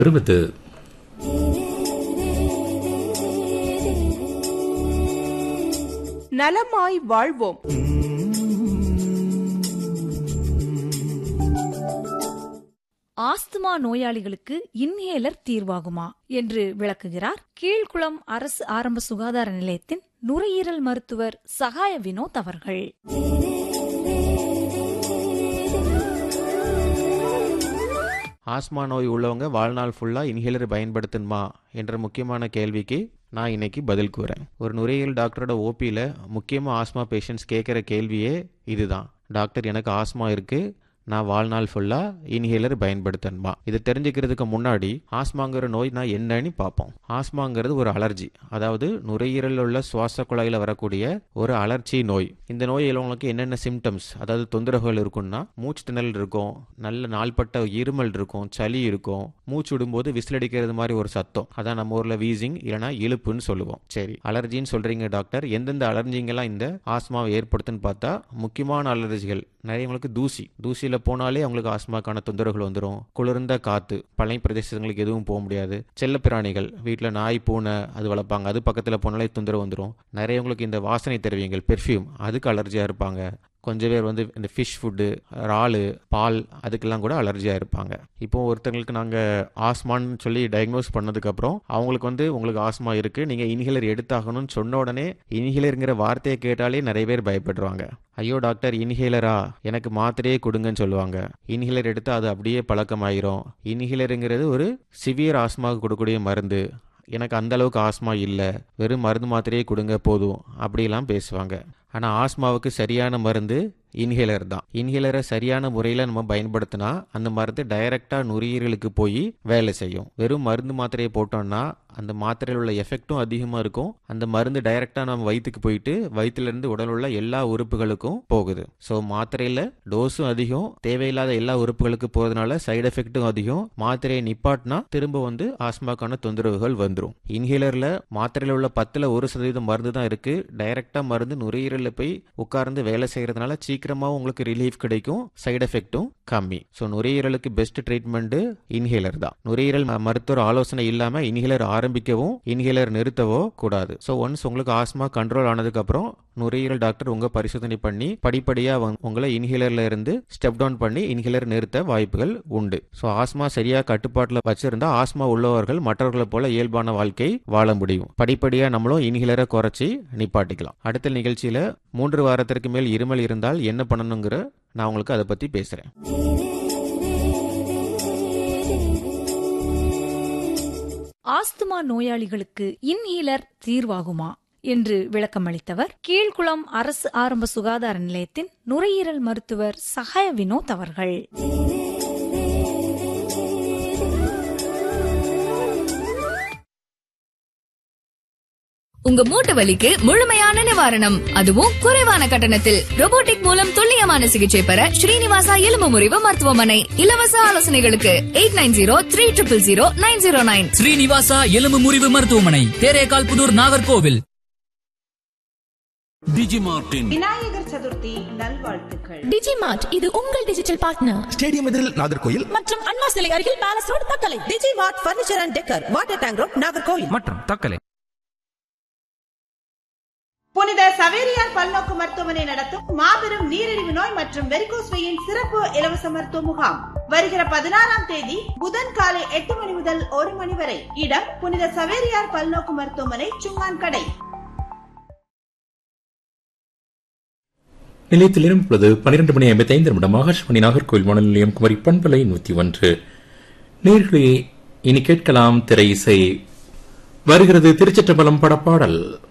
இருபது நலமாய் வாழ்வோம் ஆஸ்துமா நோயாளிகளுக்கு இன்ஹேலர் தீர்வாகுமா என்று விளக்குகிறார் கீழ்குளம் அரசு ஆரம்ப சுகாதார நிலையத்தின் நுரையீரல் மருத்துவர் சகாய வினோத் அவர்கள் ஆஸ்மா நோய் உள்ளவங்க வாழ்நாள் ஃபுல்லாக இன்ஹேலர் பயன்படுத்தணுமா என்ற முக்கியமான கேள்விக்கு நான் இன்னைக்கு பதில் கூறேன் ஒரு நுரையீரல் டாக்டரோட ஓபியில் முக்கியமாக ஆஸ்மா பேஷண்ட்ஸ் கேட்குற கேள்வியே இதுதான் டாக்டர் எனக்கு ஆஸ்மா இருக்குது நான் வாழ்நாள் ஃபுல்லாக இன்ஹேலர் பயன்படுத்தணுமா இது தெரிஞ்சுக்கிறதுக்கு முன்னாடி ஆஸ்மாங்கிற நோய் நான் என்னன்னு பார்ப்போம் ஆஸ்மாங்கிறது ஒரு அலர்ஜி அதாவது நுரையீரலில் உள்ள சுவாச குழாயில் வரக்கூடிய ஒரு அலர்ச்சி நோய் இந்த நோய் உள்ளவங்களுக்கு என்னென்ன சிம்டம்ஸ் அதாவது தொந்தரவுகள் இருக்கும்னா மூச்சு திணறல் இருக்கும் நல்ல நாள்பட்ட இருமல் இருக்கும் சளி இருக்கும் மூச்சு விடும்போது விசில் அடிக்கிறது மாதிரி ஒரு சத்தம் அதான் நம்ம ஊரில் வீசிங் இல்லைனா இழுப்புன்னு சொல்லுவோம் சரி அலர்ஜின்னு சொல்றீங்க டாக்டர் எந்தெந்த அலர்ஜிங்கெல்லாம் இந்த ஆஸ்மாவை ஏற்படுத்துன்னு பார்த்தா முக்கியமான அலர்ஜிகள் நிறையவங்களுக்கு தூசி தூசியில் போனாலே அவங்களுக்கு ஆஸ்மாக்கான தொந்தரவுகள் வந்துடும் குளிர்ந்த காற்று பழைய பிரதேசங்களுக்கு எதுவும் போக முடியாது செல்ல பிராணிகள் வீட்டில் நாய் பூனை அது வளர்ப்பாங்க அது பக்கத்தில் போனாலே தொந்தரவு வந்துடும் நிறையவங்களுக்கு இந்த வாசனை திரவியங்கள் பெர்ஃப்யூம் அதுக்கு அலர்ஜியாக இருப்பாங்க கொஞ்சம் பேர் வந்து இந்த ஃபிஷ் ஃபுட்டு இறாலு பால் அதுக்கெல்லாம் கூட அலர்ஜியாக இருப்பாங்க இப்போ ஒருத்தங்களுக்கு நாங்கள் ஆஸ்மான்னு சொல்லி டயக்னோஸ் பண்ணதுக்கப்புறம் அவங்களுக்கு வந்து உங்களுக்கு ஆஸ்மா இருக்குது நீங்கள் இன்ஹேலர் எடுத்தாகணும்னு சொன்ன உடனே இன்ஹேலருங்கிற வார்த்தையை கேட்டாலே நிறைய பேர் பயப்படுறாங்க ஐயோ டாக்டர் இன்ஹேலரா எனக்கு மாத்திரையே கொடுங்கன்னு சொல்லுவாங்க இன்ஹேலர் எடுத்தால் அது அப்படியே பழக்கமாயிரும் இன்ஹேலருங்கிறது ஒரு சிவியர் ஆஸ்மாவுக்கு கொடுக்கக்கூடிய மருந்து எனக்கு அந்த அளவுக்கு ஆஸ்மா இல்லை வெறும் மருந்து மாத்திரையே கொடுங்க போதும் அப்படிலாம் பேசுவாங்க ஆனால் ஆஸ்மாவுக்கு சரியான மருந்து இன்ஹேலர் தான் இன்ஹேலரை சரியான முறையில் நம்ம பயன்படுத்தினா அந்த மருந்து டைரக்டாக நுரையீரலுக்கு போய் வேலை செய்யும் வெறும் மருந்து மாத்திரையை போட்டோம்னா அந்த மாத்திரையில் உள்ள எஃபெக்டும் அதிகமாக இருக்கும் அந்த மருந்து டைரக்டாக நம்ம வயிற்றுக்கு போயிட்டு வயிற்றுலேருந்து உடல் உள்ள எல்லா உறுப்புகளுக்கும் போகுது ஸோ மாத்திரையில் டோஸும் அதிகம் தேவையில்லாத எல்லா உறுப்புகளுக்கு போகிறதுனால சைடு எஃபெக்ட்டும் அதிகம் மாத்திரையை நிப்பாட்டினா திரும்ப வந்து ஆஸ்மாக்கான தொந்தரவுகள் வந்துடும் இன்ஹேலரில் மாத்திரையில் உள்ள பத்தில் ஒரு சதவீதம் மருந்து தான் இருக்குது டைரக்டாக மருந்து நுரையீரலில் போய் உட்கார்ந்து வேலை செய்கிறதுனால சீக்கிரமாக உங்களுக்கு ரிலீஃப் கிடைக்கும் சைடு எஃபெக்ட்டும் கம்மி ஸோ நுரையீரலுக்கு பெஸ்ட் ட்ரீட்மெண்ட் இன்ஹேலர் தான் நுரையீரல் ம- மருத்துவர் ஆலோசனை இல்லாமல் இன்ஹேலர் ஆரம்பிக்கவும் இன்ஹேலர் நிறுத்தவோ கூடாது ஸோ ஒன்ஸ் உங்களுக்கு ஆஸ்மா கண்ட்ரோல் ஆனதுக்கு அப்புறம் நுரையீரல் டாக்டர் உங்க பரிசோதனை பண்ணி படிப்படியா அவங்க- உங்களை இன்ஹேலர்ல இருந்து ஸ்டெப் டவுன் பண்ணி இன்ஹேலர் நிறுத்த வாய்ப்புகள் உண்டு ஸோ ஆஸ்மா சரியா கட்டுப்பாட்டில் வச்சிருந்தா ஆஸ்மா உள்ளவர்கள் மற்றவர்களை போல இயல்பான வாழ்க்கை வாழ முடியும் படிப்படியா நம்மளும் இன்ஹேலரை குறைச்சி நிப்பாட்டிக்கலாம் அடுத்த நிகழ்ச்சியில மூன்று வாரத்திற்கு மேல் இருமல் இருந்தால் என்ன பண்ணணுங்கிற நான் உங்களுக்கு அதை பத்தி பேசுறேன் ஆஸ்துமா நோயாளிகளுக்கு இன்ஹேலர் தீர்வாகுமா என்று விளக்கமளித்தவர் கீழ்குளம் அரசு ஆரம்ப சுகாதார நிலையத்தின் நுரையீரல் மருத்துவர் சகாய வினோத் அவர்கள் உங்க மூட்டு வலிக்கு முழுமையான நிவாரணம் அதுவும் குறைவான கட்டணத்தில் robotic மூலம் துல்லியமான சிகிச்சை பெற ஸ்ரீனிவாசா எலும்பு முறிவு மருத்துவமனை இலவச ஆலோசனைகளுக்கு eight nine zero three triple zero nine zero nine Srinivasa எலும்பு முறிவு மருத்துவமனை தேரேகால் புதூர் நாகர்கோவில் டிஜிமார்டின் விநாயகர் சதுர்த்தி நல்வாழ்த்துக்கள் டிஜிமார்ட் இது உங்கள் டிஜிட்டல் பார்ட்னர் ஸ்டேடியம் எதிரில் நாகர்கோயில் மற்றும் அண்ணா சிலை அருகில் palace road Thuckalay Digimart furniture and decor water tank road Nagercoil மற்றும் தக்கலை புனித சவேரியார் பல்நோக்கு மருத்துவமனை நடத்தும் மாபெரும் நீரிழிவு நோய் மற்றும் வெரிகோஸ் வெயின் சிறப்பு இலவச மருத்துவ முகாம் வருகிற பதினாறாம் தேதி புதன் காலை எட்டு மணி முதல் ஒரு மணி வரை இடம் புனித சவேரியார் பல்நோக்கு மருத்துவமனை சுங்கான் கடை நிலையத்தில் இருப்பது பன்னிரண்டு மணி ஐம்பத்தி ஐந்து நிமிடம் ஆகாஷ்வாணி நாகர்கோவில் வானொலி நிலையம் குமரி பண்பலை நூற்றி ஒன்று நேர்களே இனி கேட்கலாம் திரை இசை வருகிறது திருச்சிற்றம்பலம் படப்பாடல்